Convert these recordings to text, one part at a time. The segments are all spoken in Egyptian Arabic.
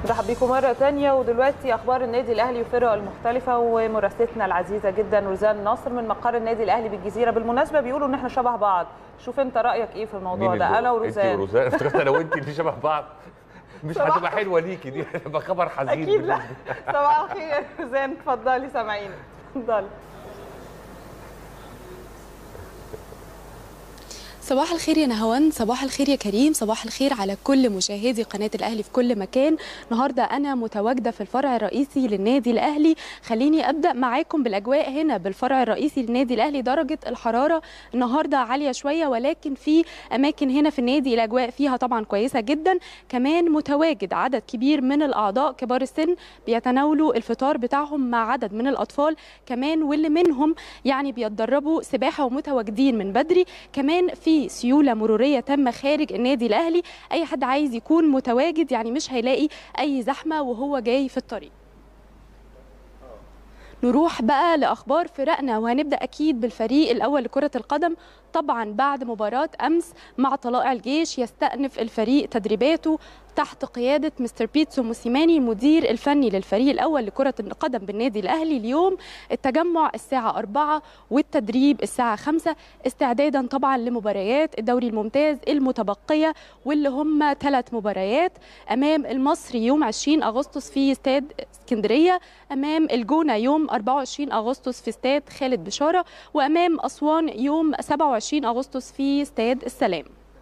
مرحبا بكم مرة تانية ودلوقتي أخبار النادي الأهلي وفرقه المختلفة ومراسلتنا العزيزة جدا روزان ناصر من مقر النادي الأهلي بالجزيرة بالمناسبة بيقولوا إن إحنا شبه بعض شوف أنت رأيك إيه في الموضوع مين ده اللي- أنا انت وروزان وروزان افتكرت انا وانت اللي شبه بعض مش صباح هتبقى حلوه ليكي دي هتبقى خبر حزين أكيد لا بالنسبة لي. صباح الخير روزان اتفضلي سامعينك اتفضلي صباح الخير يا نهوان صباح الخير يا كريم صباح الخير على كل مشاهدي قناة الأهلي في كل مكان النهاردة أنا متواجدة في الفرع الرئيسي للنادي الأهلي خليني أبدأ معاكم بالأجواء هنا بالفرع الرئيسي للنادي الأهلي درجة الحرارة النهاردة عالية شوية ولكن في أماكن هنا في النادي الأجواء فيها طبعا كويسة جدا كمان متواجد عدد كبير من الأعضاء كبار السن بيتناولوا الفطار بتاعهم مع عدد من الأطفال كمان واللي منهم يعني بيتدربوا سباحة ومتواجدين من بدري كمان في سيوله مروريه تامه خارج النادي الاهلي اي حد عايز يكون متواجد يعني مش هيلاقي اي زحمه وهو جاي في الطريق نروح بقى لاخبار فرقنا وهنبدا اكيد بالفريق الاول لكره القدم طبعا بعد مباراه امس مع طلائع الجيش يستأنف الفريق تدريباته تحت قيادة مستر بيتسو موسيماني المدير الفني للفريق الأول لكرة القدم بالنادي الأهلي اليوم التجمع الساعة 4 والتدريب الساعة 5 استعدادا طبعا لمباريات الدوري الممتاز المتبقية واللي هم ثلاث مباريات أمام المصري يوم 20 أغسطس في استاد اسكندرية أمام الجونة يوم 24 أغسطس في استاد خالد بشارة وأمام أسوان يوم 27 أغسطس في استاد السلام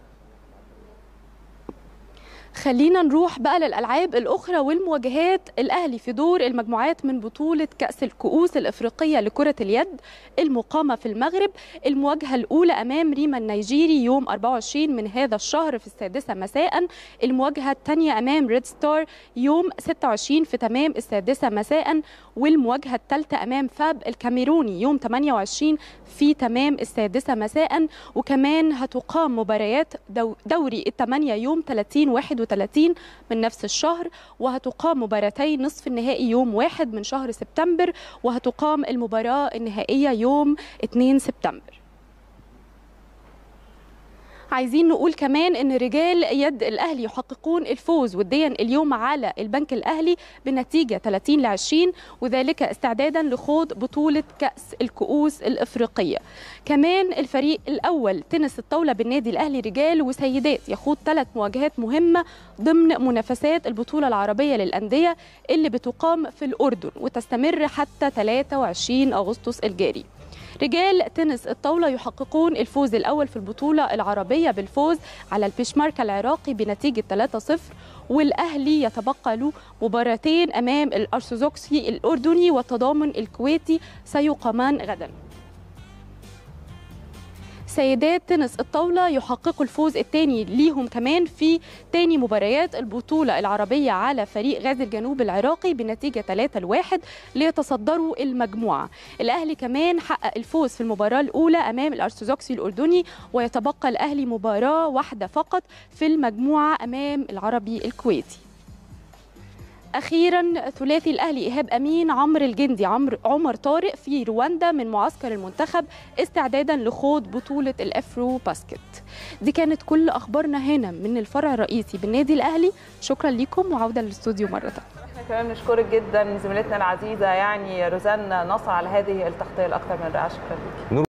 خلينا نروح بقى للألعاب الأخرى والمواجهات الأهلي في دور المجموعات من بطولة كأس الكؤوس الإفريقية لكرة اليد المقامة في المغرب المواجهة الأولى أمام ريما النيجيري يوم 24 من هذا الشهر في السادسة مساء المواجهة الثانية أمام ريد ستار يوم 26 في تمام السادسة مساء والمواجهة الثالثة أمام فاب الكاميروني يوم 28 في تمام السادسة مساء وكمان هتقام مباريات دو- دوري الثمانية يوم 30 31 من نفس الشهر وهتقام مباراتي نصف النهائي يوم 1 من شهر سبتمبر وهتقام المباراة النهائية يوم 2 سبتمبر عايزين نقول كمان ان رجال يد الاهلي يحققون الفوز وديا اليوم على البنك الاهلي بنتيجه 30 ل 20 وذلك استعدادا لخوض بطوله كاس الكؤوس الافريقيه. كمان الفريق الاول تنس الطاوله بالنادي الاهلي رجال وسيدات يخوض ثلاث مواجهات مهمه ضمن منافسات البطوله العربيه للانديه اللي بتقام في الاردن وتستمر حتى 23 اغسطس الجاري. رجال تنس الطاولة يحققون الفوز الأول في البطولة العربية بالفوز على البيشماركة العراقي بنتيجة 3-0 والأهلي يتبقى له مباراتين أمام الأرثوذكسي الأردني والتضامن الكويتي سيقامان غدا سيدات تنس الطاولة يحققوا الفوز الثاني ليهم كمان في تاني مباريات البطولة العربية على فريق غازي الجنوب العراقي بنتيجة 3 لواحد ليتصدروا المجموعة الأهلي كمان حقق الفوز في المباراة الأولى أمام الأرثوذكسي الأردني ويتبقى الأهلي مباراة واحدة فقط في المجموعة أمام العربي الكويتي اخيرا ثلاثي الاهلي ايهاب امين عمرو الجندي عمرو عمر طارق في رواندا من معسكر المنتخب استعدادا لخوض بطوله الافرو باسكت دي كانت كل اخبارنا هنا من الفرع الرئيسي بالنادي الاهلي شكرا لكم وعوده للاستوديو مره ثانيه احنا كمان نشكرك جدا زميلتنا العزيزة يعني روزان نصر على هذه التغطية الأكثر من رائعة شكرا لك